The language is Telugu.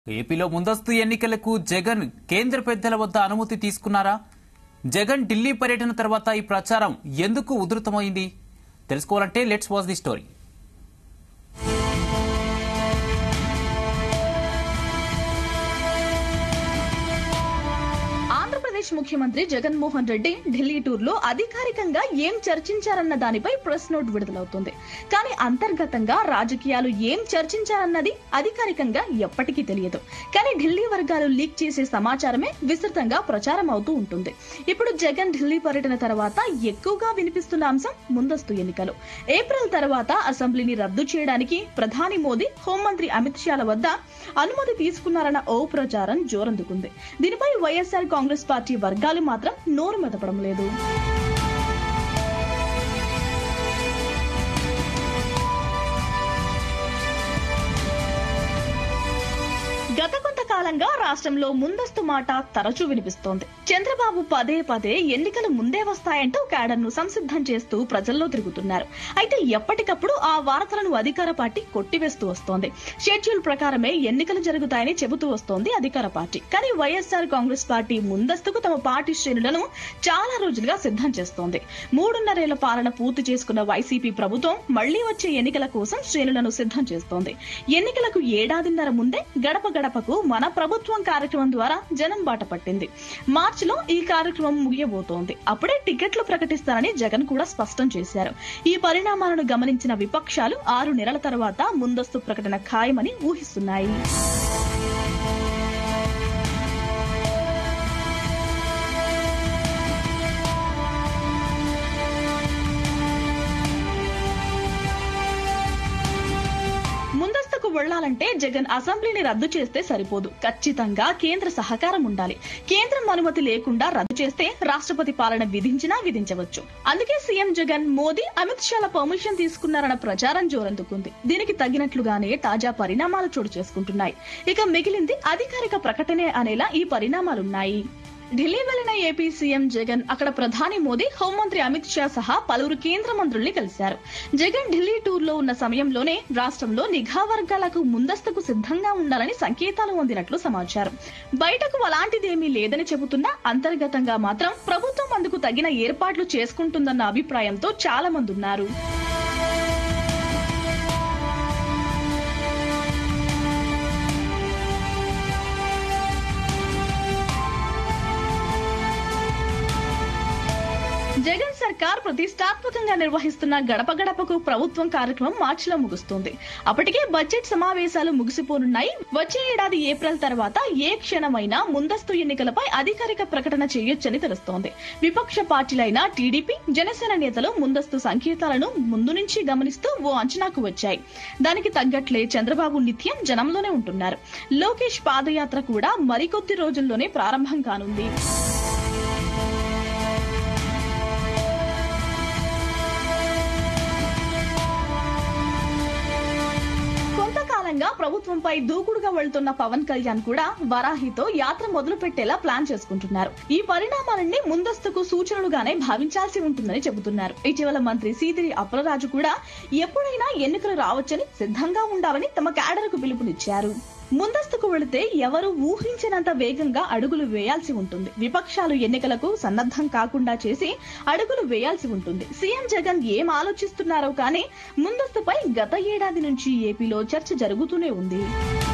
ఏపీలో ముందస్తు ఎన్నికలకు జగన్ కేంద్ర పెద్దల వద్ద అనుమతి తీసుకున్నారా జగన్ ఢిల్లీ పర్యటన తర్వాత ఈ ప్రచారం ఎందుకు ఉధృతమైంది తెలుసుకోవాలంటే let's watch the story Andhra Pradesh ముఖ్యమంత్రి జగన్మోహన్ రెడ్డి ఢిల్లీ టూర్ లో అధికారికంగా ఏం చర్చించారన్న దానిపై ప్రెస్ నోట్ విడుదలవుతుంది కానీ అంతర్గతంగా రాజకీయాలు ఏం చర్చించారన్నది అధికారికంగా ఎప్పటికీ తెలియదు కానీ ఢిల్లీ వర్గాలు లీక్ చేసే సమాచారమే విస్తృతంగా ప్రచారం అవుతూ ఉంటుంది ఇప్పుడు జగన్ ఢిల్లీ పర్యటన తర్వాత ఎక్కువగా వినిపిస్తున్న అంశం ముందస్తు ఎన్నికలు ఏప్రిల్ తర్వాత అసెంబ్లీని రద్దు చేయడానికి ప్రధాని మోదీ హోంమంత్రి అమిత్ షాల వద్ద అనుమతి తీసుకున్నారన్న ఓ ప్రచారం జోరందుకుంది దీనిపై వైఎస్ఆర్ కాంగ్రెస్ పార్టీ వర్గాలు మాత్రం నోరు మెదపడం లేదు గత కొంతకాలంగా రాష్ట్రంలో ముందస్తు మాట తరచూ వినిపిస్తోంది చంద్రబాబు పదే పదే ఎన్నికలు ముందే వస్తాయంటూ క్యాడర్ ను సంసిద్ధం చేస్తూ ప్రజల్లో తిరుగుతున్నారు అయితే ఎప్పటికప్పుడు ఆ వార్తలను అధికార పార్టీ కొట్టివేస్తూ వస్తోంది షెడ్యూల్ ప్రకారమే ఎన్నికలు జరుగుతాయని చెబుతూ వస్తోంది అధికార పార్టీ కానీ వైఎస్ఆర్ కాంగ్రెస్ పార్టీ ముందస్తుకు తమ పార్టీ శ్రేణులను చాలా రోజులుగా సిద్ధం చేస్తోంది మూడున్నరేళ్ల పాలన పూర్తి చేసుకున్న వైసీపీ ప్రభుత్వం మళ్లీ వచ్చే ఎన్నికల కోసం శ్రేణులను సిద్ధం చేస్తోంది ఎన్నికలకు ఏడాదిన్నర ముందే గడప గడపకు మన ప్రభుత్వం కార్యక్రమం ద్వారా జనం బాట పట్టింది మార్చిలో ఈ కార్యక్రమం ముగియబోతోంది అప్పుడే టికెట్లు ప్రకటిస్తారని జగన్ కూడా స్పష్టం చేశారు ఈ పరిణామాలను గమనించిన విపక్షాలు ఆరు నెలల తర్వాత ముందస్తు ప్రకటన ఖాయమని ఊహిస్తున్నాయి ముందస్తుకు వెళ్లాలంటే జగన్ అసెంబ్లీని రద్దు చేస్తే సరిపోదు ఖచ్చితంగా కేంద్ర సహకారం ఉండాలి కేంద్రం అనుమతి లేకుండా రద్దు చేస్తే రాష్ట్రపతి పాలన విధించినా విధించవచ్చు అందుకే సీఎం జగన్ మోదీ అమిత్ షాల పర్మిషన్ తీసుకున్నారన్న ప్రచారం జోరందుకుంది దీనికి తగినట్లుగానే తాజా పరిణామాలు చోటు చేసుకుంటున్నాయి ఇక మిగిలింది అధికారిక ప్రకటనే అనేలా ఈ పరిణామాలున్నాయి ఢిల్లీ వెళ్లిన ఏపీ సీఎం జగన్ అక్కడ ప్రధాని మోదీ హోంమంత్రి అమిత్ షా సహా పలువురు కేంద్ర మంత్రుల్ని కలిశారు జగన్ ఢిల్లీ టూర్ లో ఉన్న సమయంలోనే రాష్ట్రంలో నిఘా వర్గాలకు ముందస్తుకు సిద్ధంగా ఉండాలని సంకేతాలు అందినట్లు సమాచారం బయటకు అలాంటిదేమీ లేదని చెబుతున్నా అంతర్గతంగా మాత్రం ప్రభుత్వం అందుకు తగిన ఏర్పాట్లు చేసుకుంటుందన్న అభిప్రాయంతో చాలా మంది ఉన్నారు జగన్ సర్కార్ ప్రతిష్టాత్మకంగా నిర్వహిస్తున్న గడప గడపకు ప్రభుత్వం కార్యక్రమం మార్చిలో ముగుస్తుంది అప్పటికే బడ్జెట్ సమావేశాలు ముగిసిపోనున్నాయి వచ్చే ఏడాది ఏప్రిల్ తర్వాత ఏ క్షణమైనా ముందస్తు ఎన్నికలపై అధికారిక ప్రకటన చేయొచ్చని తెలుస్తోంది విపక్ష పార్టీలైన టీడీపీ జనసేన నేతలు ముందస్తు సంకేతాలను ముందు నుంచి గమనిస్తూ ఓ అంచనాకు వచ్చాయి దానికి తగ్గట్లే చంద్రబాబు నిత్యం జనంలోనే ఉంటున్నారు లోకేష్ పాదయాత్ర కూడా మరికొద్ది రోజుల్లోనే ప్రారంభం కానుంది కొంతకాలంగా ప్రభుత్వంపై దూకుడుగా వెళ్తున్న పవన్ కళ్యాణ్ కూడా వరాహితో యాత్ర మొదలు పెట్టేలా ప్లాన్ చేసుకుంటున్నారు ఈ పరిణామాలన్నీ ముందస్తుకు సూచనలుగానే భావించాల్సి ఉంటుందని చెబుతున్నారు ఇటీవల మంత్రి సీదిరి అప్పలరాజు కూడా ఎప్పుడైనా ఎన్నికలు రావచ్చని సిద్ధంగా ఉండాలని తమ క్యాడర్కు పిలుపునిచ్చారు ముందస్తుకు వెళితే ఎవరు ఊహించినంత వేగంగా అడుగులు వేయాల్సి ఉంటుంది విపక్షాలు ఎన్నికలకు సన్నద్ధం కాకుండా చేసి అడుగులు వేయాల్సి ఉంటుంది సీఎం జగన్ ఏం ఆలోచిస్తున్నారో కానీ ముందస్తుపై గత ఏడాది నుంచి ఏపీలో చర్చ జరుగుతూనే ఉంది